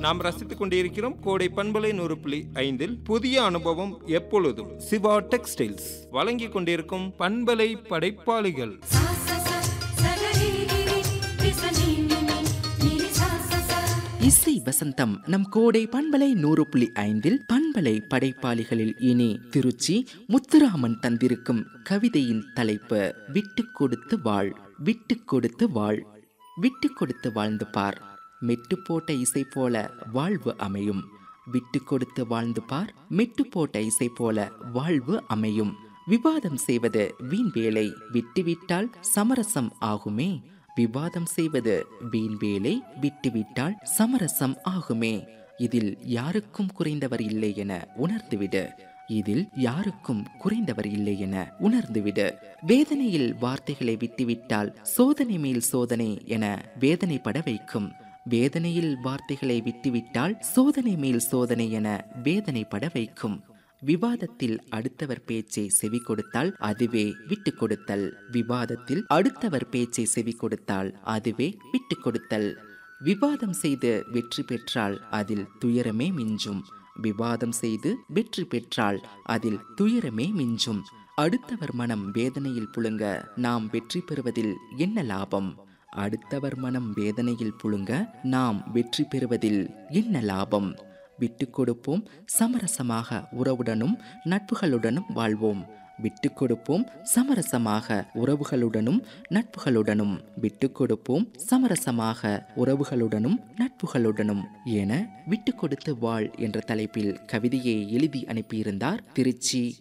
நாம் ரசித்துக் கொண்டிருக்கிறோம் கோடை பண்பலை நூறு புள்ளி ஐந்தில் புதிய அனுபவம் எப்பொழுதும் சிவா டெக்ஸ்டைல்ஸ் வழங்கிக் கொண்டிருக்கும் பண்பலை படைப்பாளிகள் सा सा सा सगरिगिरि विसनिनिनि निरि सा सा सा இசை வசந்தம் நம் கோடை பண்பலை நூறு புள்ளி ஐந்தில் பண்பலை படைப்பாளிகளில் இனி திருச்சி முத்துராமன் தந்திருக்கும் கவிதையின் தலைப்பு விட்டு கொடுத்து வாழ் விட்டு கொடுத்து வாழ் விட்டு கொடுத்து வாழ்ந்து பார் மெட்டு போட்ட இசை போல வாழ்வு அமையும் விட்டு கொடுத்து வாழ்ந்து பார் மெட்டு போட்ட இசை போல வாழ்வு அமையும் விவாதம் செய்வது வீண் வேலை விட்டுவிட்டால் சமரசம் ஆகுமே விவாதம் செய்வது வீண் வேலை விட்டுவிட்டால் சமரசம் ஆகுமே இதில் யாருக்கும் குறைந்தவர் இல்லை என உணர்ந்துவிடு இதில் யாருக்கும் குறைந்தவர் இல்லை என உணர்ந்துவிடு வேதனையில் வார்த்தைகளை விட்டுவிட்டால் சோதனை மேல் சோதனை என வேதனைப்பட வைக்கும் வேதனையில் வார்த்தைகளை விட்டுவிட்டால் சோதனை மேல் சோதனை என வேதனைப்பட வைக்கும் விவாதத்தில் அடுத்தவர் பேச்சை செவி கொடுத்தால் அதுவே விட்டு கொடுத்தல் விவாதத்தில் அடுத்தவர் பேச்சை செவி கொடுத்தால் அதுவே விட்டு கொடுத்தல் விவாதம் செய்து வெற்றி பெற்றால் அதில் துயரமே மிஞ்சும் விவாதம் செய்து வெற்றி பெற்றால் அதில் துயரமே மிஞ்சும் அடுத்தவர் மனம் வேதனையில் புழுங்க நாம் வெற்றி பெறுவதில் என்ன லாபம் அடுத்தவர் மனம் வேதனையில் புழுங்க நாம் வெற்றி பெறுவதில் என்ன லாபம் விட்டு கொடுப்போம் சமரசமாக உறவுடனும் நட்புகளுடனும் வாழ்வோம் விட்டு கொடுப்போம் சமரசமாக உறவுகளுடனும் நட்புகளுடனும் விட்டு கொடுப்போம் சமரசமாக உறவுகளுடனும் நட்புகளுடனும் என விட்டு கொடுத்து வாழ் என்ற தலைப்பில் கவிதையை எழுதி அனுப்பியிருந்தார் திருச்சி